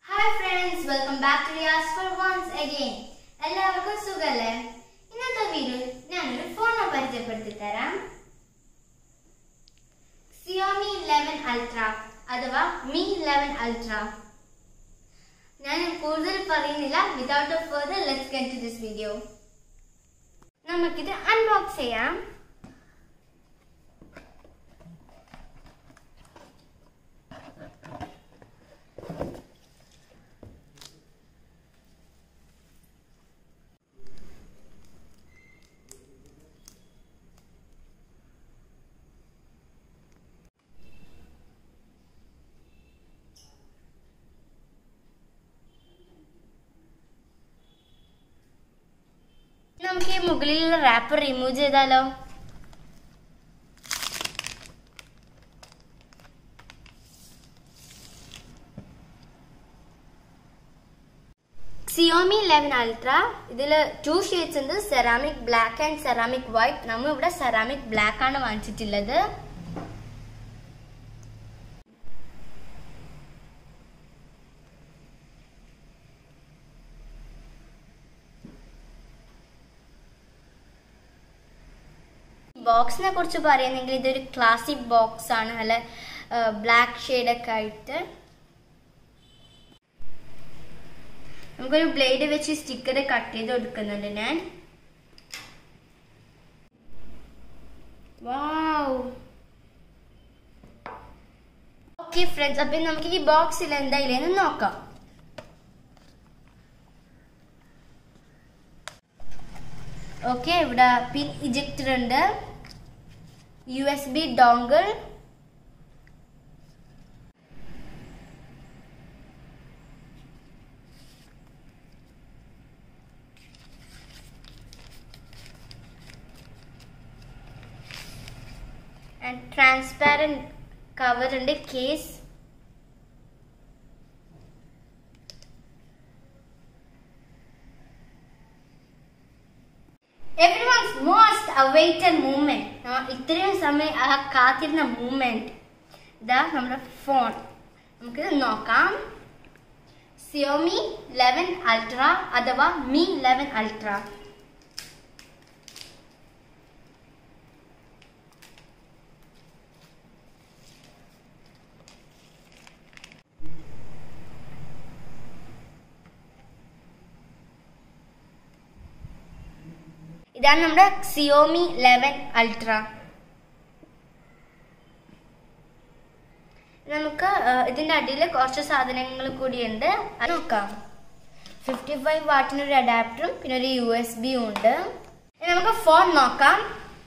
hi friends welcome back to Riyas for once again എല്ലാവർക്കും സുഖല്ലേ ഇന്നത്തെ വീഡിയോ ഞാനൊരു ഫോൺ പരിചയപ്പെടുത്തി തരാം സിയോമി 11 അൾട്ര അഥവാ മി 11 അൾട്ര ഞാൻ കൂടുതൽ പറയുന്നില്ല without further let's get to this video നമുക്കിത് അൺബോക്സ് ചെയ്യാം നമുക്ക് ഈ മുകളിലുള്ള റാപ്പർ റിമൂവ് ചെയ്താലോ സിയോമി ലെവൻ അൾട്ര ഇതിൽ ടു ഷെയ്ഡ്സ് ഉണ്ട് ceramic black and ceramic white നമ്മൾ ഇവിടെ സെറാമിക് ബ്ലാക്ക് ആണ് വാങ്ങിച്ചിട്ടുള്ളത് ബോക്സിനെ കുറിച്ച് പറയുന്നെങ്കിൽ ഇതൊരു ക്ലാസിക് ബോക്സ് ആണ് നല്ല ബ്ലാക്ക് ഷെയ്ഡൊക്കെ ആയിട്ട് നമുക്കൊരു ബ്ലേഡ് വെച്ച് സ്റ്റിക്കർ കട്ട് ചെയ്ത് കൊടുക്കുന്നുണ്ട് ഞാൻ ഓക്കെ ഫ്രണ്ട്സ് അപ്പൊ നമുക്ക് ഈ ബോക്സിൽ എന്താ ഇല്ലെന്ന് നോക്കാം ഓക്കെ ഇവിടെ പിൻ ഇജക്ടർ ഉണ്ട് U S B dongle and transparent cover ഉണ്ട് case everyone's most awaited movement ഇത്രയും സമയം ആ കാത്തിരുന്ന മൂവ്മെന്റ് ഇതാ നമ്മുടെ ഫോൺ നമുക്ക് നോക്കാം സിയോമി ലെവൻ അൾട്ര അഥവാ മി ലെവൻ അൾട്ര ഇതാണ് നമ്മുടെ സിയോമി ലെവൻ അൾട്ര നമുക്ക് ഇതിന്റെ അടിയിൽ കുറച്ച് സാധനങ്ങൾ കൂടിയുണ്ട് അത് നോക്കാം ഫിഫ്റ്റി ഫൈവ് വാട്ടിന് ഒരു അഡാപ്റ്ററും പിന്നെ ഒരു യു എസ് ബിയും ഉണ്ട് ഇനി നമുക്ക് ഫോൺ നോക്കാം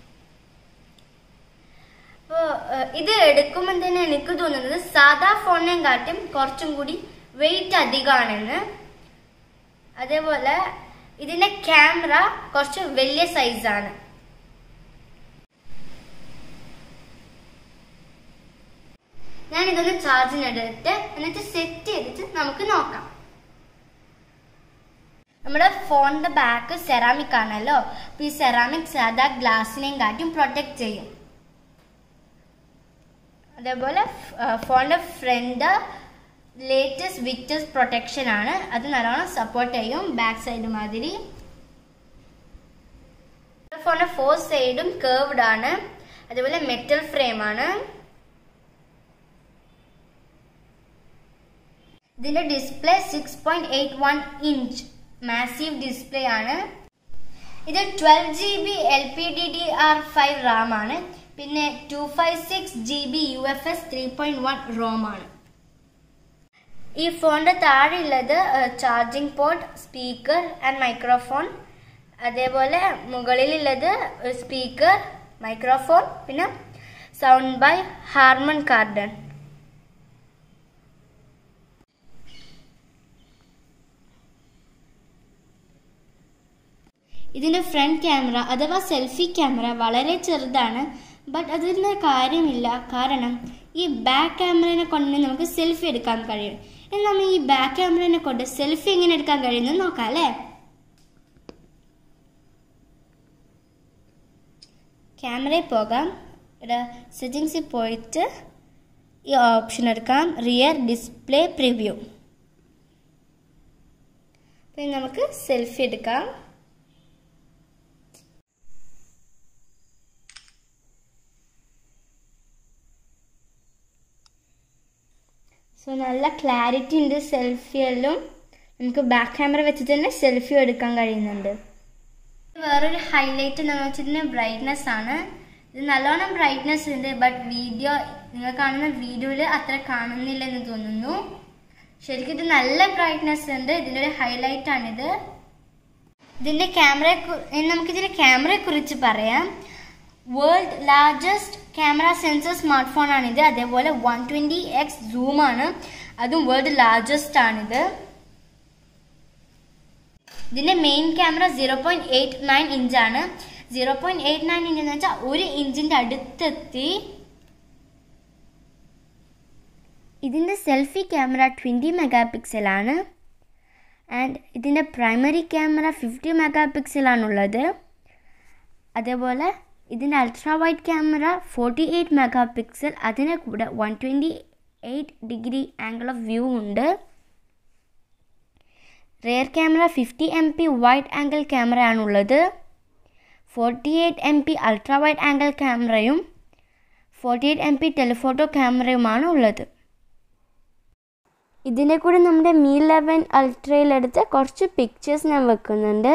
അപ്പോൾ ഇത് എടുക്കുമ്പോൾ തന്നെ എനിക്ക് തോന്നുന്നത് സാധാ ഫോണിനെയും കാട്ടും കുറച്ചും കൂടി വെയിറ്റ് അധികമാണെന്ന് അതേപോലെ ഇതിന്റെ ക്യാമറ കുറച്ച് വലിയ സൈസാണ് ഞാൻ ഇതൊന്ന് ചാർജിനെടുത്ത് എന്നിട്ട് സെറ്റ് ചെയ്തിട്ട് നമുക്ക് നോക്കാം നമ്മുടെ ഫോണിന്റെ ബാക്ക് സെറാമിക് ആണല്ലോ അപ്പൊ ഈ സെറാമിക് സാധാ ഗ്ലാസിനെയും കാട്ടും പ്രൊട്ടക്ട് ചെയ്യും അതേപോലെ ഫോണിന്റെ ഫ്രണ്ട് ലേറ്റസ്റ്റ് വിക്ടേഴ്സ് പ്രൊട്ടക്ഷൻ ആണ് അത് നല്ലോണം സപ്പോർട്ട് ചെയ്യും ബാക്ക് സൈഡ് മാതിരി ഫോണിന്റെ ഫോർ സൈഡും കേർവ്ഡ് ആണ് അതേപോലെ മെറ്റൽ ഫ്രെയിം ആണ് ഇതിന്റെ display six point eight one inch massive display ആണ് ഇത് twelve G B L P D D R five RAM ആണ് പിന്നെ two five six G B U F S three point one ROM ആണ് ഈ ഫോണിന്റെ താഴെ ഉള്ളത് charging port speaker and microphone അതേപോലെ മുകളിലുള്ളത് സ്പീക്കർ മൈക്രോഫോൺ പിന്നെ സൗണ്ട് ബൈ ഹാർമൺ കാർഡൻ ഇതിന്റെ ഫ്രണ്ട് ക്യാമറ അഥവാ സെൽഫി ക്യാമറ വളരെ ചെറുതാണ് ബട്ട് അതിൻ്റെ കാര്യമില്ല കാരണം ഈ ബാക്ക് ക്യാമറനെ കൊണ്ട് നമുക്ക് സെൽഫി എടുക്കാൻ കഴിയും ഇനി നമ്മൾ ഈ ബാക്ക് ക്യാമറനെ കൊണ്ട് സെൽഫി എങ്ങനെ എടുക്കാൻ കഴിയുമെന്ന് നോക്കാം അല്ലേ ക്യാമറയിൽ പോകാം ഇവിടെ സെറ്റിങ്സിൽ പോയിട്ട് ഈ ഓപ്ഷൻ എടുക്കാം റിയർ ഡിസ്പ്ലേ പ്രിവ്യൂ പിന്നെ നമുക്ക് സെൽഫി എടുക്കാം സോ നല്ല ക്ലാരിറ്റി ഉണ്ട് സെൽഫിയെല്ലാം നമുക്ക് ബാക്ക് ക്യാമറ വെച്ചിട്ട് തന്നെ സെൽഫി എടുക്കാൻ കഴിയുന്നുണ്ട് വേറൊരു ഹൈലൈറ്റ് എന്ന് വെച്ചിട്ടുണ്ടെങ്കിൽ ബ്രൈറ്റ്നെസ് ആണ് ഇത് നല്ലോണം ബ്രൈറ്റ്നെസ് ഉണ്ട് ബട്ട് വീഡിയോ നിങ്ങൾ കാണുന്ന വീഡിയോയിൽ അത്ര കാണുന്നില്ല എന്ന് തോന്നുന്നു ശരിക്കും ഇത് നല്ല ബ്രൈറ്റ്നെസ് ഉണ്ട് ഇതിൻ്റെ ഒരു ഹൈലൈറ്റ് ആണിത് ഇതിന്റെ ക്യാമറയെ നമുക്ക് ഇതിന്റെ ക്യാമറയെ കുറിച്ച് പറയാം world largest camera sensor smart phone ആണിത് അതേപോലെ വൺ ട്വന്റി എക്സ് സൂം ആണ് അതും വേൾഡ് ലാർജസ്റ്റ് ആണിത് ഇതിന്റെ main camera zero point eight nine ഇഞ്ചാണ് zero point eight nine inch എന്ന് വെച്ചാൽ ഒരു ഇഞ്ചിന്റെ അടുത്തെത്തി ഇതിന്റെ selfie camera twenty megapixel ആണ് ആൻഡ് ഇതിൻ്റെ പ്രൈമറി ക്യാമറ ഫിഫ്റ്റി മെഗാ പിക്സലാണുള്ളത് അതേപോലെ ഇതിൻ്റെ ultra wide camera forty eight megapixel അതിന് കൂടെ one twenty eight degree angle of view ഉണ്ട് rear camera fifty M P wide angle camera ആണുള്ളത് forty eight M P ultra wide angle ക്യാമറയും forty eight M P telephoto ക്യാമറയുമാണ് ഉള്ളത് ഇതിൻ്റെ കൂടെ നമ്മുടെ മീ ലെവൻ അൾട്രയിലെടുത്ത കുറച്ച് പിക്ചേഴ്സ് ഞാൻ വെക്കുന്നുണ്ട്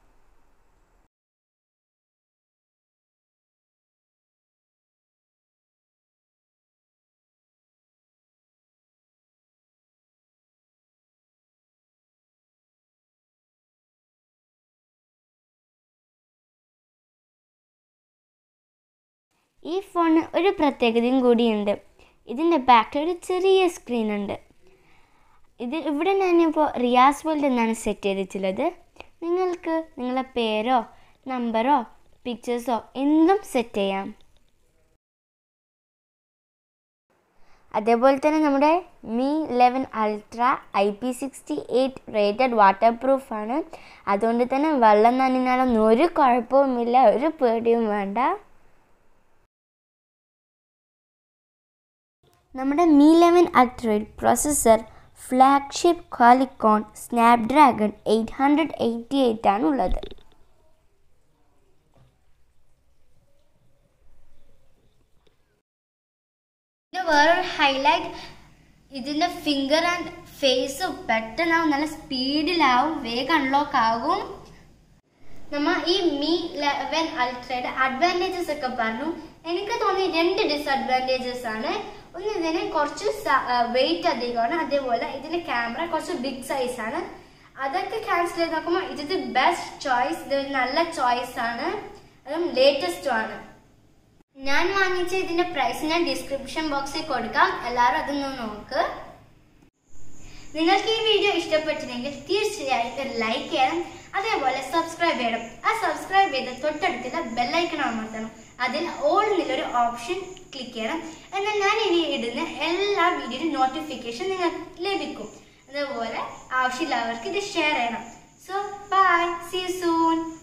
ഈ ഫോണിന് ഒരു പ്രത്യേകതയും കൂടിയുണ്ട് ഇതിൻ്റെ ബാക്കിൽ ഒരു ചെറിയ സ്ക്രീൻ ഉണ്ട് ഇത് ഇവിടെ ഞാനിപ്പോൾ റിയാസ് വേൾഡ് എന്നാണ് സെറ്റ് ചെയ്തിട്ടുള്ളത് നിങ്ങൾക്ക് നിങ്ങളുടെ പേരോ നമ്പറോ പിക്ചേഴ്സോ എന്തും സെറ്റ് ചെയ്യാം അതേപോലെ തന്നെ നമ്മുടെ Mi eleven ultra I P sixty eight rated water പ്രൂഫാണ് അതുകൊണ്ട് തന്നെ വെള്ളം നനഞ്ഞാലൊന്നും ഒരു കുഴപ്പവുമില്ല ഒരു പേടിയും വേണ്ട നമ്മുടെ മീ ലെവൻ അൾട്രയുടെ processor flagship Qualcomm Snapdragon eight hundred eighty eight ആണ് ഉള്ളത് വേറൊരു ഹൈലൈറ്റ് ഇതിന്റെ ഫിംഗർ ആൻഡ് ഫേസ് പെട്ടെന്നാവും നല്ല സ്പീഡിലാവും വേഗം അൺലോക്ക് ആകും നമ്മ ഈ മീ ലെവൻ അൾട്രയുടെ അഡ്വാൻറ്റേജസ് ഒക്കെ പറഞ്ഞു എനിക്ക് തോന്നി രണ്ട് ഡിസഡ്വാൻറ്റേജസ് ആണ് ഒന്ന് ഇതിന് കുറച്ച് വെയിറ്റ് അധികമാണ് അതേപോലെ ഇതിന്റെ ക്യാമറ കുറച്ച് ബിഗ് സൈസ് ആണ് അതൊക്കെ ക്യാൻസൽ ചെയ്ത് നോക്കുമ്പോൾ ഇത് ബെസ്റ്റ് ചോയ്സ് ഇത് ഒരു നല്ല ചോയ്സ് ആണ് അതും ലേറ്റസ്റ്റും ആണ് ഞാൻ വാങ്ങിച്ച ഇതിന്റെ പ്രൈസ് ഞാൻ ഡിസ്ക്രിപ്ഷൻ ബോക്സിൽ കൊടുക്കാം എല്ലാവരും അതൊന്ന് നോക്ക് നിങ്ങൾക്ക് ഈ വീഡിയോ ഇഷ്ടപ്പെട്ടില്ലെങ്കിൽ തീർച്ചയായിട്ടും ലൈക്ക് ചെയ്യണം അതേപോലെ സബ്സ്ക്രൈബ് ചെയ്യണം ആ സബ്സ്ക്രൈബ് ചെയ്ത് തൊട്ടടുത്തുള്ള ബെല്ലൈക്കൺ അമർത്തണം അതിൽ ഓൾ എന്നുള്ളൊരു ഓപ്ഷൻ ക്ലിക്ക് ചെയ്യണം എന്നാൽ ഞാൻ ഇനി ഇടുന്ന എല്ലാ വീഡിയോയും നോട്ടിഫിക്കേഷൻ നിങ്ങൾക്ക് ലഭിക്കും അതുപോലെ ആവശ്യമുള്ളവർക്ക് ഇത് ഷെയർ ചെയ്യണം സോ ബൈ സീ സൂൺ